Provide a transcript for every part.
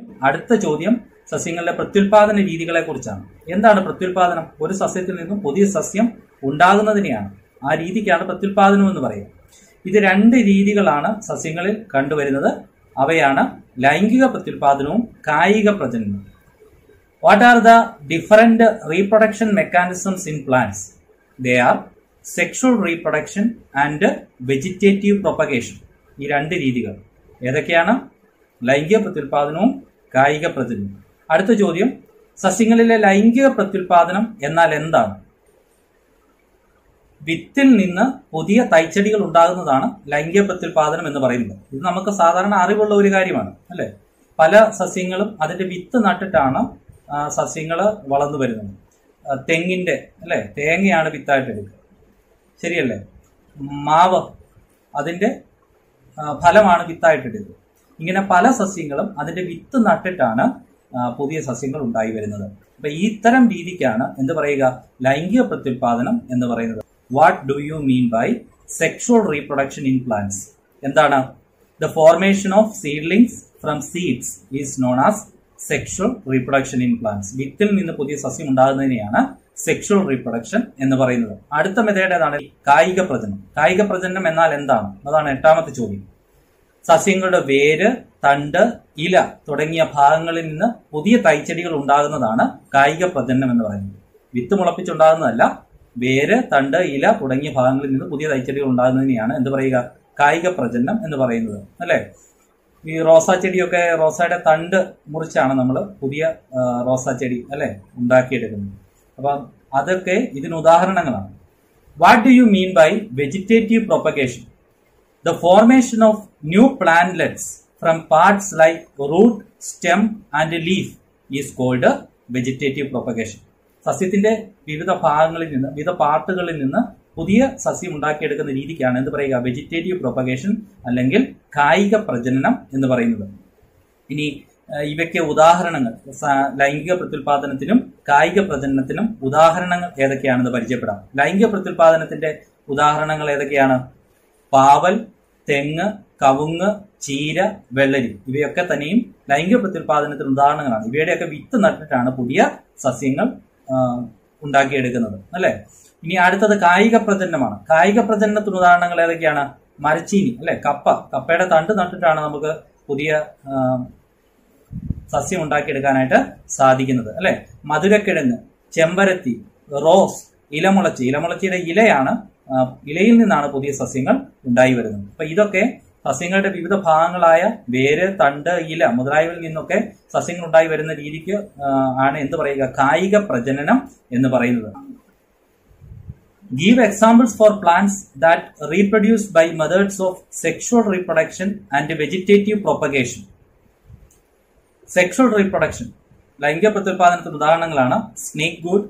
അടുത്ത ചോദ്യം സസ്യങ്ങളുടെ പ്രത്യുൽപാദന രീതികളെ കുറിച്ചാണ് എന്താണ് പ്രത്യുൽപാദനം ഒരു സസ്യത്തിൽ നിന്നും പുതിയ സസ്യം ഉണ്ടാകുന്നതിനെയാണ് ആ രീതിക്കാണ് പ്രത്യുൽപാദനം എന്ന് പറയുക ഇത് രണ്ട് രീതികളാണ് സസ്യങ്ങളിൽ കണ്ടുവരുന്നത് അവയാണ് ലൈംഗിക പ്രത്യുൽപാദനവും കായിക പ്രജനനവും what are the different reproduction mechanisms in plants they are sexual reproduction and vegetative propagation ഈ രണ്ട് രീതികൾ ഏതൊക്കെയാണ് ലൈംഗിക പ്രത്യുൽപാദനവും കായിക പ്രജനനവും അടുത്ത ചോദ്യം സസ്യങ്ങളിലെ ലൈംഗിക പ്രത്യുൽപാദനം എന്നാൽ എന്താണ് വിത്തിൽ നിന്ന് പുതിയ തൈച്ചെടികൾ ഉണ്ടാകുന്നതാണ് ലൈംഗിക പ്രത്യുൽപാദനം എന്ന് പറയുന്നത് ഇത് നമുക്ക് സാധാരണ അറിവുള്ള ഒരു കാര്യമാണ് അല്ലെ പല സസ്യങ്ങളും അതിന്റെ വിത്ത് നട്ടിട്ടാണ് സസ്യങ്ങൾ വളർന്നു വരുന്നത് ആ, തെങ്ങിന്റെ അല്ലെ തേങ്ങയാണ് വിത്തായിട്ട് എടുക്കുക ശരിയല്ലേ മാവ് അതിന്റെ ആ, ഫലമാണ് വിത്തായിട്ട് എടുക്കുക ഇങ്ങനെ പല സസ്യങ്ങളും അതിന്റെ വിത്ത് നട്ടിട്ടാണ് ആ, പുതിയ സസ്യങ്ങൾ ഉണ്ടായി വരുന്നത് അപ്പൊ ഈ ഇത്തരം രീതിക്കാണ് എന്ത് പറയുക ലൈംഗിക പ്രത്യുൽപാദനം എന്ന് പറയുന്നത് what do you mean by sexual reproduction in plants എന്താണ് the formation of seedlings from seeds is known as sexual reproduction in plants വിത്തിൽ നിന്ന് പുതിയ സസ്യം ഉണ്ടാകുന്നതിനെയാണ് സെക്ഷുവൽ റീപ്രൊഡക്ഷൻ എന്ന് പറയുന്നത് അടുത്ത മെത്തേഡ് ഏതാണ് കായിക പ്രജനനം കായിക പ്രജനനം എന്നാൽ എന്താണ് അതാണ് എട്ടാമത്തെ ചോദ്യം സസ്യങ്ങളുടെ വേര് തണ്ട് ഇല തുടങ്ങിയ ഭാഗങ്ങളിൽ നിന്ന് പുതിയ തൈച്ചെടികൾ ഉണ്ടാകുന്നതാണ് കായിക പ്രജനനം എന്ന് പറയുന്നത് വിത്ത് മുളപ്പിച്ചുണ്ടാകുന്നതല്ല വേര് തണ്ട് ഇല തുടങ്ങിയ ഭാഗങ്ങളിൽ നിന്ന് പുതിയ തൈച്ചെടികൾ ഉണ്ടാകുന്നതിനെയാണ് എന്ത് പറയുക കായിക പ്രജനനം എന്ന് പറയുന്നത് അല്ലെ ഈ റോസാ ചെടിയൊക്കെ റോസയുടെ തണ്ട് മുറിച്ചാണ് നമ്മൾ പുതിയ ആ, റോസാ ചെടി അല്ലെ ഉണ്ടാക്കിയെടുക്കുന്നത് അപ്പൊ അതൊക്കെ ഇതിന് ഉദാഹരണങ്ങളാണ് what do you mean by vegetative propagation The formation of new plantlets from parts like root, stem and leaf is called vegetative propagation. സസ്യത്തിന്റെ വിവിധ ഭാഗങ്ങളിൽ നിന്ന് വിവിധ പാർട്ടുകളിൽ നിന്ന് പുതിയ സസ്യം ഉണ്ടാക്കിയെടുക്കുന്ന രീതിക്കാണ് എന്ത് പറയുക വെജിറ്റേറ്റീവ് പ്രൊപ്പഗേഷൻ അല്ലെങ്കിൽ കായിക പ്രജനനം എന്ന് പറയുന്നത് ഇനി ഏഹ്, ഇവയ്ക്ക് ഉദാഹരണങ്ങൾ സ- ലൈംഗിക പ്രത്യുൽപാദനത്തിനും കായിക പ്രജനനത്തിനും ഉദാഹരണങ്ങൾ ഏതൊക്കെയാണെന്ന് പരിചയപ്പെടാം ലൈംഗിക പ്രത്യുൽപാദനത്തിന്റെ ഉദാഹരണങ്ങൾ ഏതൊക്കെയാണ് പാവൽ തെങ്ങ് കവുങ്ങ് ചീര വെള്ളരി ഇവയൊക്കെ തന്നെയും ലൈംഗിക പ്രത്യുൽപാദനത്തിന് ഉദാഹരണങ്ങളാണ് ഇവയുടെയൊക്കെ വിത്ത് നട്ടിട്ടാണ് പുതിയ സസ്യങ്ങൾ ആ, ഉണ്ടാക്കിയെടുക്കുന്നത് അല്ലെ ഇനി അടുത്തത് കായിക പ്രജനനമാണ് കായിക പ്രജനനത്തിന് ഉദാഹരണങ്ങൾ ഏതൊക്കെയാണ് മരച്ചീനി അല്ലെ കപ്പ കപ്പയുടെ തണ്ട് നട്ടിട്ടാണ് നമുക്ക് പുതിയ ആ, സസ്യം ഉണ്ടാക്കിയെടുക്കാനായിട്ട് സാധിക്കുന്നത് അല്ലെ മധുരക്കിഴങ്ങ് ചെമ്പരത്തി റോസ് ഇലമുളച്ചി ഇലമുളച്ചിയുടെ ഇലയാണ് ആ, ഇലയിൽ നിന്നാണ് പുതിയ സസ്യങ്ങൾ ഉണ്ടായി വരുന്നത് അപ്പൊ ഇതൊക്കെ സസ്യങ്ങളുടെ വിവിധ ഭാഗങ്ങളായ വേര് തണ്ട് ഇല മുതലായവയിൽ നിന്നൊക്കെ സസ്യങ്ങൾ ഉണ്ടായി വരുന്ന രീതിക്ക് ആ, ആണ് എന്ത് പറയുക കായിക പ്രജനനം എന്ന് പറയുന്നത് Give examples for plants that reproduce by methods of sexual reproduction and vegetative propagation. Sexual reproduction ലൈംഗിക പ്രത്യുൽപാദനത്തിന് ഉദാഹരണങ്ങളാണ് snake gourd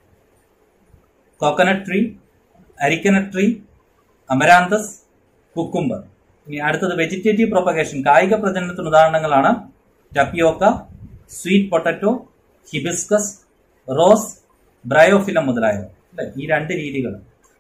coconut tree areca nut tree amaranthus cucumber ഇനി അടുത്തത് വെജിറ്റേറ്റീവ് പ്രൊപ്പഗേഷൻ കായിക പ്രജനനത്തിന് ഉദാഹരണങ്ങളാണ് tapioca sweet potato hibiscus rose bryophyllum മുതലായവ അല്ലെ ഈ രണ്ട് രീതികൾ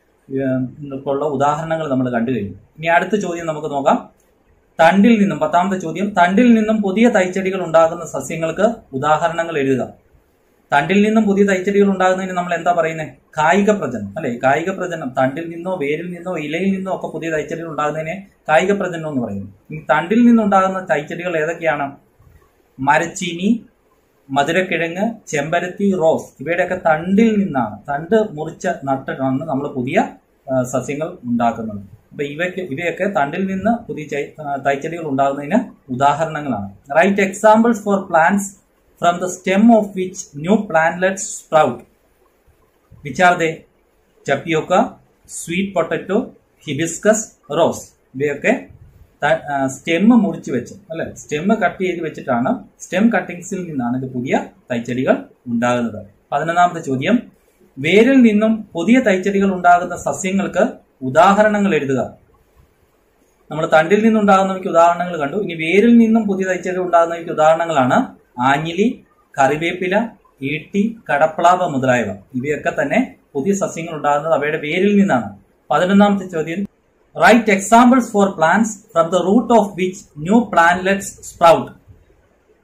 ഉള്ള ഉദാഹരണങ്ങൾ നമ്മൾ കണ്ടു കഴിഞ്ഞു ഇനി അടുത്ത ചോദ്യം നമുക്ക് നോക്കാം തണ്ടിൽ നിന്നും പത്താമത്തെ ചോദ്യം തണ്ടിൽ നിന്നും പുതിയ തൈച്ചെടികൾ ഉണ്ടാകുന്ന സസ്യങ്ങൾക്ക് ഉദാഹരണങ്ങൾ എഴുതുക തണ്ടിൽ നിന്നും പുതിയ തൈച്ചെടികൾ ഉണ്ടാകുന്നതിന് നമ്മൾ എന്താ പറയുന്നത് കായിക പ്രജനനം അല്ലെ കായിക പ്രജനനം തണ്ടിൽ നിന്നോ വേരിൽ നിന്നോ ഇലയിൽ നിന്നോ ഒക്കെ പുതിയ തൈച്ചെടികൾ ഉണ്ടാകുന്നതിനെ കായിക പ്രജനനം എന്ന് പറയുന്നു ഇനി തണ്ടിൽ നിന്നുണ്ടാകുന്ന തൈച്ചെടികൾ ഏതൊക്കെയാണ് മരച്ചീനി മധുരക്കിഴങ്ങ് ചെമ്പരത്തി റോസ് ഇവയുടെയൊക്കെ തണ്ടിൽ നിന്നാണ് തണ്ട് മുറിച്ച നട്ടിട്ടാണ് നമ്മൾ പുതിയ ആ, സസ്യങ്ങൾ ഉണ്ടാക്കുന്നത് അപ്പൊ ഇവയ്ക്ക് ഇവയൊക്കെ തണ്ടിൽ നിന്ന് പുതിയ ചൈ- ആ, തൈച്ചെടികൾ ഉണ്ടാകുന്നതിന് ഉദാഹരണങ്ങളാണ് write examples for plants from the stem of which new plantlets sprout which are they tapioca sweet potato hibiscus rose ഇവയൊക്കെ സ്റ്റെം മുറിച്ച് വെച്ച് അല്ലെ സ്റ്റെം കട്ട് ചെയ്ത് വെച്ചിട്ടാണ് സ്റ്റെം കട്ടിങ്സിൽ നിന്നാണ് ഇത് പുതിയ തൈച്ചെടികൾ ഉണ്ടാകുന്നത് പതിനൊന്നാമത്തെ ചോദ്യം വേരിൽ നിന്നും പുതിയ തൈച്ചെടികൾ ഉണ്ടാകുന്ന സസ്യങ്ങൾക്ക് ഉദാഹരണങ്ങൾ എഴുതുക നമ്മൾ തണ്ടിൽ നിന്നുണ്ടാകുന്നവയ്ക്ക് ഉദാഹരണങ്ങൾ കണ്ടു ഇനി വേരിൽ നിന്നും പുതിയ തൈച്ചെടികൾ ഉണ്ടാകുന്നവയ്ക്ക് ഉദാഹരണങ്ങളാണ് ആഞ്ഞിലി കറിവേപ്പില ഈട്ടി കടപ്ലാവ് മുതലായവ ഇവയൊക്കെ തന്നെ പുതിയ സസ്യങ്ങൾ ഉണ്ടാകുന്നത് അവയുടെ വേരിൽ നിന്നാണ് പതിനൊന്നാമത്തെ ചോദ്യം write examples for plants from the root of which new plantlets sprout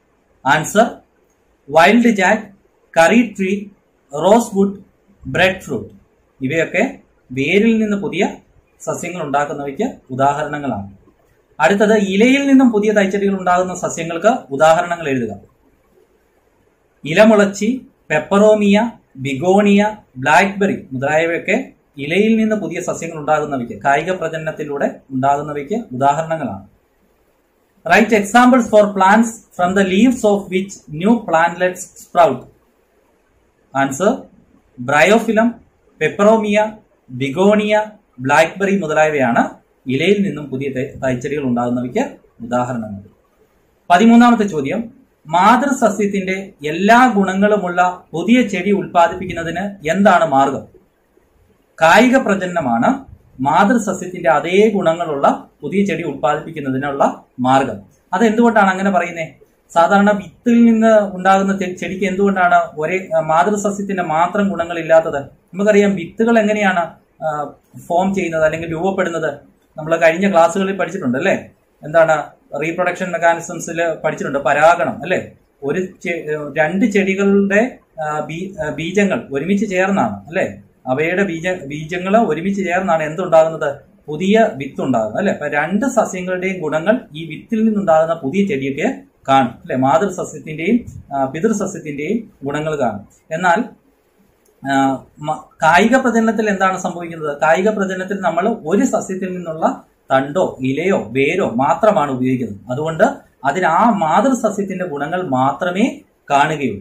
answer wild jack curry tree rosewood breadfruit ഇവയൊക്കെ വേരിൽ നിന്ന് പുതിയ സസ്യങ്ങൾ ഉണ്ടാക്കുന്നവയ്ക്ക് ഉദാഹരണങ്ങളാണ് അടുത്തത് ഇലയിൽ നിന്നും പുതിയ തൈച്ചെടികൾ ഉണ്ടാകുന്ന സസ്യങ്ങൾക്ക് ഉദാഹരണങ്ങൾ എഴുതുക ഇലമുളച്ചി പെപ്പറോമിയ ബിഗോണിയ ബ്ലാക്ക്ബെറി മുതലായവയൊക്കെ ഇലയിൽ നിന്ന് പുതിയ സസ്യങ്ങൾ ഉണ്ടാകുന്നവയ്ക്ക് കായിക പ്രജനനത്തിലൂടെ ഉണ്ടാകുന്നവയ്ക്ക് ഉദാഹരണങ്ങളാണ് write examples for plants from the leaves of which new plantlets sprout answer bryophyllum peperomia begonia blackberry മുതലായവയാണ് ഇലയിൽ നിന്നും പുതിയ തൈ- തൈച്ചെടികൾ ഉണ്ടാകുന്നവയ്ക്ക് ഉദാഹരണങ്ങൾ പതിമൂന്നാമത്തെ ചോദ്യം മാതൃസസ്യത്തിന്റെ എല്ലാ ഗുണങ്ങളുമുള്ള പുതിയ ചെടി ഉൽപ്പാദിപ്പിക്കുന്നതിന് എന്താണ് മാർഗം കായിക പ്രജനനമാണ് മാതൃസസ്യത്തിന്റെ അതേ ഗുണങ്ങളുള്ള പുതിയ ചെടി ഉൽപ്പാദിപ്പിക്കുന്നതിനുള്ള മാർഗം അത് എന്തുകൊണ്ടാണ് അങ്ങനെ പറയുന്നത് സാധാരണ വിത്തിൽ നിന്ന് ഉണ്ടാകുന്ന ചെ- ചെടിക്ക് എന്തുകൊണ്ടാണ് ഒരേ ആ, മാതൃസസ്യത്തിന്റെ മാത്രം ഗുണങ്ങളില്ലാത്തത് നമുക്കറിയാം വിത്തുകൾ എങ്ങനെയാണ് ഫോം ചെയ്യുന്നത് അല്ലെങ്കിൽ രൂപപ്പെടുന്നത് നമ്മൾ കഴിഞ്ഞ ക്ലാസ്സുകളിൽ പഠിച്ചിട്ടുണ്ട് അല്ലേ എന്താണ് റീപ്രൊഡക്ഷൻ മെക്കാനിസംസിൽ പഠിച്ചിട്ടുണ്ട് പരാഗണം അല്ലേ ഒരു ചെ- രണ്ട് ചെടികളുടെ ആ, ബീ- ആ, ബീജങ്ങൾ ഒരുമിച്ച് ചേർന്നാണ് അല്ലേ അവയുടെ ബീജ ബീജങ്ങൾ ഒരുമിച്ച് ചേർന്നാണ് എന്തുണ്ടാകുന്നത് പുതിയ വിത്ത് ഉണ്ടാകുന്നത് അല്ലെ അപ്പൊ രണ്ട് സസ്യങ്ങളുടെയും ഗുണങ്ങൾ ഈ വിത്തിൽ നിന്നുണ്ടാകുന്ന പുതിയ ചെടിയൊക്കെ കാണും അല്ലെ മാതൃസസ്യത്തിന്റെയും ആ, പിതൃസസ്യത്തിന്റെയും ഗുണങ്ങൾ കാണും എന്നാൽ ആ, മ- കായിക പ്രജനനത്തിൽ എന്താണ് സംഭവിക്കുന്നത് കായിക പ്രജനനത്തിൽ നമ്മൾ ഒരു സസ്യത്തിൽ നിന്നുള്ള തണ്ടോ ഇലയോ വേരോ മാത്രമാണ് ഉപയോഗിക്കുന്നത് അതുകൊണ്ട് അതിന് ആ മാതൃസസ്യത്തിന്റെ ഗുണങ്ങൾ മാത്രമേ കാണുകയുള്ളൂ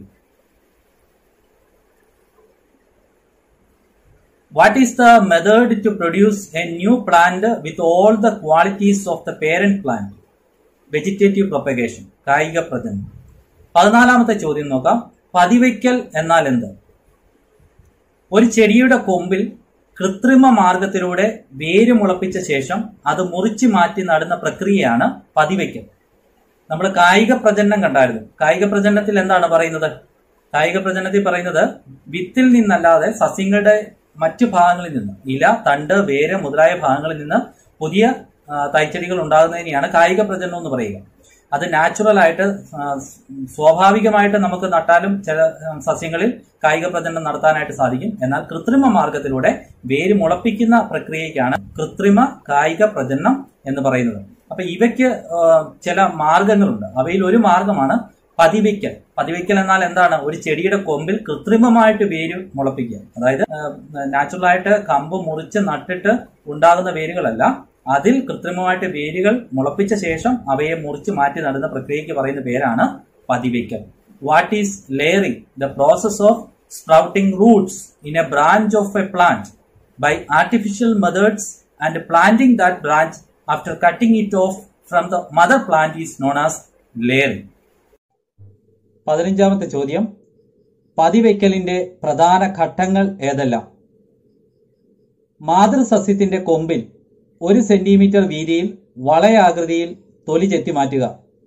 What is the method to produce a new plant with all the qualities of the parent plant? Vegetative propagation കായിക പ്രജനനം പതിനാലാമത്തെ ചോദ്യം നോക്കാം പതിവയ്ക്കൽ എന്നാൽ എന്ത് ഒരു ചെടിയുടെ കൊമ്പിൽ കൃത്രിമ മാർഗത്തിലൂടെ വേര് മുളപ്പിച്ച ശേഷം അത് മുറിച്ചു മാറ്റി നടുന്ന പ്രക്രിയയാണ് പതിവയ്ക്കൽ നമ്മൾ കായിക പ്രജനനം കണ്ടായിരുന്നു കായിക പ്രജനനത്തിൽ എന്താണ് പറയുന്നത് കായിക പ്രജനനത്തിൽ പറയുന്നത് വിത്തിൽ നിന്നല്ലാതെ സസ്യങ്ങളുടെ മറ്റു ഭാഗങ്ങളിൽ നിന്ന് ഇല തണ്ട് വേര് മുതലായ ഭാഗങ്ങളിൽ നിന്ന് പുതിയ ആ, തൈച്ചെടികൾ ഉണ്ടാകുന്നതിനെയാണ് കായിക പ്രജനനം എന്ന് പറയുക അത് നാച്ചുറൽ ആയിട്ട് ആ, സ്വാഭാവികമായിട്ട് നമുക്ക് നട്ടാലും ചില ആ, സസ്യങ്ങളിൽ കായിക പ്രജനനം നടത്താനായിട്ട് സാധിക്കും എന്നാൽ കൃത്രിമ മാർഗത്തിലൂടെ വേര് മുളപ്പിക്കുന്ന പ്രക്രിയയ്ക്കാണ് കൃത്രിമ കായിക പ്രജനനം എന്ന് പറയുന്നത് അപ്പൊ ഇവയ്ക്ക് ആ, ചില മാർഗങ്ങളുണ്ട് അവയിൽ ഒരു മാർഗമാണ് പതിവയ്ക്കൽ പതിവയ്ക്കൽ എന്നാൽ എന്താണ് ഒരു ചെടിയുടെ കൊമ്പിൽ കൃത്രിമമായിട്ട് വേര് മുളപ്പിക്കുക അതായത് നാച്ചുറൽ ആയിട്ട് കമ്പ് മുറിച്ച് നട്ടിട്ട് ഉണ്ടാകുന്ന വേരുകളല്ല അതിൽ കൃത്രിമമായിട്ട് വേരുകൾ മുളപ്പിച്ച ശേഷം അവയെ മുറിച്ച് മാറ്റി നടുന്ന പ്രക്രിയയ്ക്ക് പറയുന്ന പേരാണ് പതിവയ്ക്കൽ what is layering the process of sprouting roots in a branch of a plant by artificial methods and planting that branch after cutting it off from the mother plant is known as layering. പതിനഞ്ചാമത്തെ ചോദ്യം പതിവയ്ക്കലിന്റെ പ്രധാന ഘട്ടങ്ങൾ ഏതെല്ലാം മാതൃസസ്യത്തിന്റെ കൊമ്പിൽ ഒരു centimetre വീതിയിൽ വളയാകൃതിയിൽ തൊലി ചെത്തി മാറ്റുക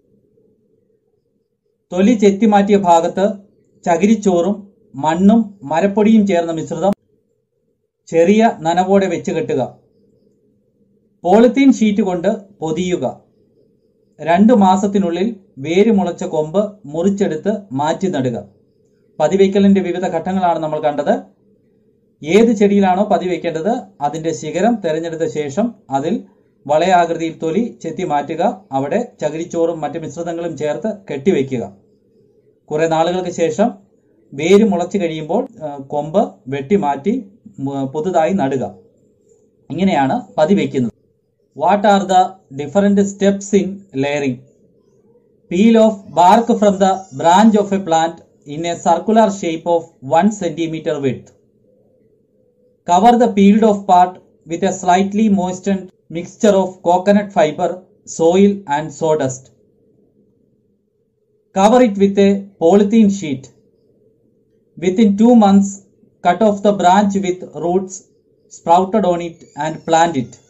തൊലി ചെത്തി മാറ്റിയ ഭാഗത്ത് ചകിരിച്ചോറും മണ്ണും മരപ്പൊടിയും ചേർന്ന മിശ്രിതം ചെറിയ നനവോടെ വെച്ച് കെട്ടുക പോളിത്തീൻ ഷീറ്റ് കൊണ്ട് പൊതിയുക രണ്ടു മാസത്തിനുള്ളിൽ വേര് മുളച്ച കൊമ്പ് മുറിച്ചെടുത്ത് മാറ്റി നടുക പതിവയ്ക്കലിന്റെ വിവിധ ഘട്ടങ്ങളാണ് നമ്മൾ കണ്ടത് ഏത് ചെടിയിലാണോ പതിവയ്ക്കേണ്ടത് അതിന്റെ ശിഖരം തിരഞ്ഞെടുത്ത ശേഷം അതിൽ വളയാകൃതിയിൽ തൊലി ചെത്തി മാറ്റുക അവിടെ ചകിരിച്ചോറും മറ്റ് മിശ്രിതങ്ങളും ചേർത്ത് കെട്ടിവെക്കുക കുറെ നാളുകൾക്ക് ശേഷം വേര് മുളച്ചു കഴിയുമ്പോൾ ആ, കൊമ്പ് വെട്ടി മാറ്റി മ- പുതുതായി നടുക ഇങ്ങനെയാണ് പതിവയ്ക്കുന്നത് what are the different steps in layering peel off bark from the branch of a plant in a circular shape of one centimetre width cover the peeled off part with a slightly moistened mixture of coconut fiber, soil and sawdust. Cover it with a polythene sheet. Within two months, cut off the branch with roots sprouted on it and plant it.